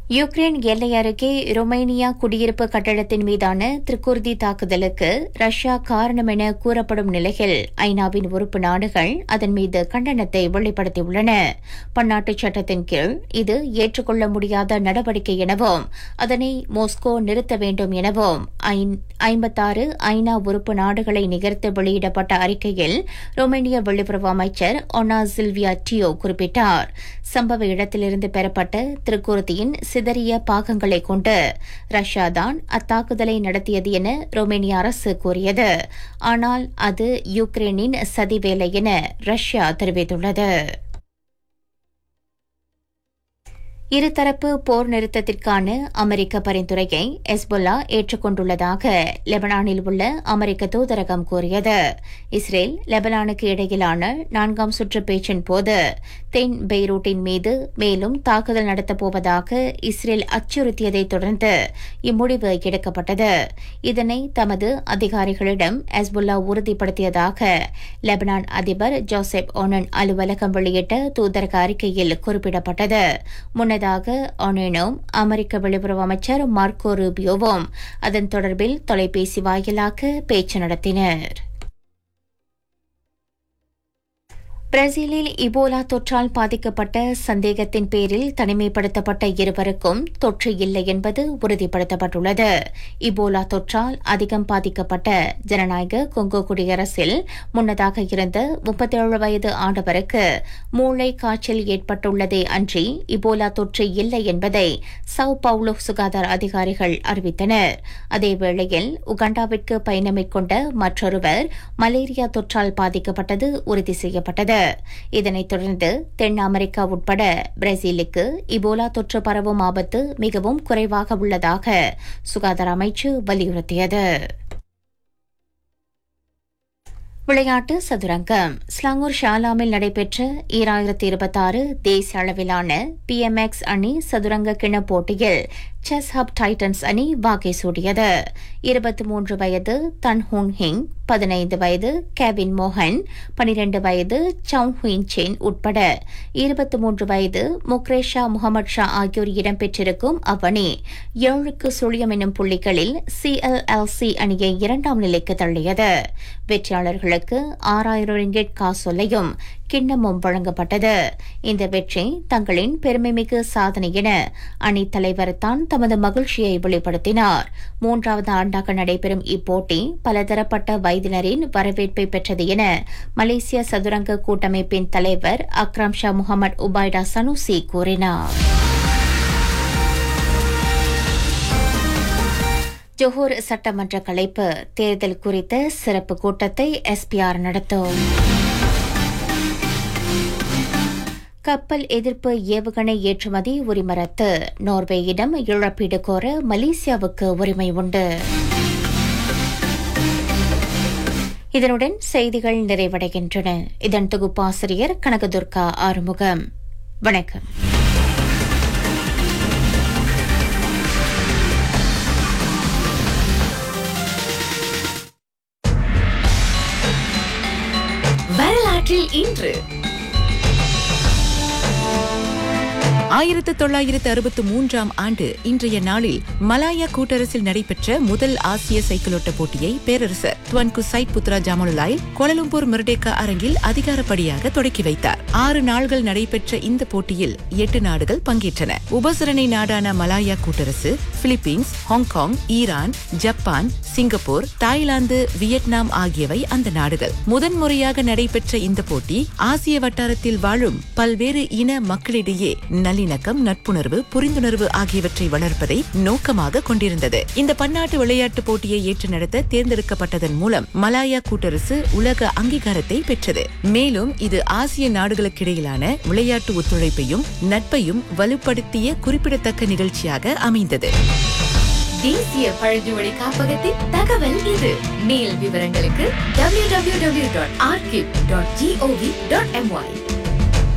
Ukraine எல்லை அருகே ரொமேனியா குடியிருப்பு கட்டடத்தின் மீதான திருக்குர்தி தாக்குதலுக்கு ரஷ்யா காரணம் என கூறப்படும் நிலையில் ஐநாவின் உறுப்பு நாடுகள் அதன் மீது கண்டனத்தை வெளிப்படுத்தியுள்ளன பன்னாட்டு சட்டத்தின் கீழ் இது ஏற்றுக்கொள்ள முடியாத நடவடிக்கை எனவும் அதனை மாஸ்கோ நிறுத்த வேண்டும் எனவும் ஐம்பத்தாறு ஐநா உறுப்பு நாடுகளை நிகழ்த்து வெளியிடப்பட்ட அறிக்கையில் ரொமேனிய வெளியுறவு அமைச்சர் ஒனா சில்வியா டியோ குறிப்பிட்டார் சம்பவ இடத்திலிருந்து பெறப்பட்ட திருக்குர்தியின் சிதறிய பாகங்களை கொண்டு ரஷ்யா தான் அத்தாக்குதலை நடத்தியது என ரொமேனிய அரசு கூறியது ஆனால் அது யுக்ரைனின் சதிவேலை என ரஷ்யா தெரிவித்துள்ளது இருதரப்பு போர் நிறுத்தத்திற்கான அமெரிக்க பரிந்துரையை எஸ்பொல்லா ஏற்றுக்கொண்டுள்ளதாக லெபனானில் உள்ள அமெரிக்க தூதரகம் கூறியது இஸ்ரேல் லெபனானுக்கு இடையிலான நான்காம் சுற்று பேச்சின் போது தென் பெய்ரூட்டின் மீது மேலும் தாக்குதல் நடத்தப்போவதாக இஸ்ரேல் அச்சுறுத்தியதைத் தொடர்ந்து இம்முடிவு எடுக்கப்பட்டது இதனை தமது அதிகாரிகளிடம் எஸ்புல்லா உறுதிப்படுத்தியதாக லெபனான் அதிபர் ஜோசப் ஓனன் அலுவலகம் வெளியிட்ட தூதரக அறிக்கையில் குறிப்பிடப்பட்டது முன்னதாக ஒனேனும் அமெரிக்க வெளியுறவு அமைச்சர் மார்க்கோ ரூபியோவும் அதன் தொடர்பில் தொலைபேசி வாயிலாக பேச்சு நடத்தினர் பிரேசிலில் இபோலா தொற்றால் பாதிக்கப்பட்ட சந்தேகத்தின் பேரில் தனிமைப்படுத்தப்பட்ட இருவருக்கும் தொற்று இல்லை என்பது உறுதிப்படுத்தப்பட்டுள்ளது இபோலா தொற்றால் அதிகம் பாதிக்கப்பட்ட ஜனநாயக கொங்கோ குடியரசில் முன்னதாக இருந்த முப்பத்தேழு வயது ஆடவருக்கு மூளை காய்ச்சல் ஏற்பட்டுள்ளதே அன்றி இபோலா தொற்று இல்லை என்பதை சவு பவுலோ சுகாதார அதிகாரிகள் அறிவித்தனர் அதேவேளையில் உகாண்டாவிற்கு பயணம் மேற்கொண்ட மற்றொருவர் மலேரியா தொற்றால் பாதிக்கப்பட்டது உறுதி செய்யப்பட்டது இதனைத் தொடர்ந்து தென் அமெரிக்கா உட்பட பிரேசிலுக்கு இபோலா தொற்று பரவும் ஆபத்து மிகவும் குறைவாக உள்ளதாக சுகாதார அமைச்சு வலியுறுத்தியது விளையாட்டு சதுரங்கம் ஸ்லாங்கூர் ஷாலாமில் நடைபெற்ற ஈராயிரத்தி இருபத்தாறு தேசிய அளவிலான பிஎம்எக்ஸ் அணி சதுரங்க கிண போட்டியில் செஸ் ஹப் டைட்டன்ஸ் அணி வாகை சூடியது இருபத்தி மூன்று வயது தன் ஹூன் ஹிங் பதினைந்து வயது கேவின் மோகன் பனிரெண்டு வயது சவுன் ஹுயின் சென் உட்பட இருபத்தி மூன்று வயது முக்ரேஷா முகமது ஷா ஆகியோர் இடம்பெற்றிருக்கும் அவ்வணி ஏழுக்கு சுழியம் என்னும் புள்ளிகளில் சிஎல்எல்சி அணியை இரண்டாம் நிலைக்கு தள்ளியது வெற்றியாளர்களுக்கு ஆறாயிரம் ரிங்கெட் காசொல்லையும் கிண்ணமும் வழங்கப்பட்டது இந்த வெற்றி தங்களின் பெருமைமிகு சாதனை என அணித் தலைவர் தான் தமது மகிழ்ச்சியை வெளிப்படுத்தினார் மூன்றாவது ஆண்டாக நடைபெறும் இப்போட்டி பலதரப்பட்ட வயதினரின் வரவேற்பை பெற்றது என மலேசிய சதுரங்க கூட்டமைப்பின் தலைவர் Akram Shah Mohamed Ubaidah Sanusi கூறினார் ஜோஹர் சட்டமன்ற கலைப்பு தேர்தல் குறித்த சிறப்பு கூட்டத்தை எஸ்பிஆர் நடத்தும் கப்பல் எதிர்ப்பு ஏவுகணை ஏற்றுமதி உரிம ரத்து நோர்வேயிடம் இழப்பீடு கோர மலேசியாவுக்கு உரிமை உண்டு இதனுடன் செய்திகள் நிறைவடைகின்றன இதன் தொகுப்பாசிரியர் கனகதுர்கா ஆறுமுகம் வணக்கம் வரலாற்றில் இன்று ஆயிரத்து தொள்ளாயிரத்து அறுபத்து மூன்றாம் ஆண்டு இன்றைய நாளில் மலாயா கூட்டரசில் நடைபெற்ற முதல் ஆசிய சைக்கிளோட்ட போட்டியை பேரரசர் Tuanku Syed Putra Jamalullail Kuala Lumpur Merdeka அரங்கில் அதிகாரப்படியாக தொடக்கி வைத்தார் ஆறு நாள்கள் நடைபெற்ற இந்த போட்டியில் எட்டு நாடுகள் பங்கேற்றன உபசரணை நாடான மலாயா கூட்டரசு Philippines Hong Kong Iran Japan Singapore Thailand Vietnam ஆகியவை அந்த நாடுகள் முதன்முறையாக நடைபெற்ற இந்த போட்டி ஆசிய வட்டாரத்தில் வாழும் பல்வேறு இன மக்களிடையே நல்லிணக்கம் நட்புணர்வு புரிந்துணர்வு ஆகியவற்றை வளர்ப்பதை நோக்கமாக கொண்டிருந்தது இந்த பன்னாட்டு விளையாட்டுப் போட்டியை ஏற்று நடத்த தேர்ந்தெடுக்கப்பட்டதன் மூலம் மலாயா கூட்டரசு உலக அங்கீகாரத்தை பெற்றது மேலும் இது ஆசிய நாடுகளுக்கிடையிலான விளையாட்டு ஒத்துழைப்பையும் நட்பையும் வலுப்படுத்திய குறிப்பிடத்தக்க நிகழ்ச்சியாக அமைந்தது தேசிய பழங்குடி காப்பகத்தின் தகவல் இது மேல் விவரங்களுக்கு www.archive.gov.my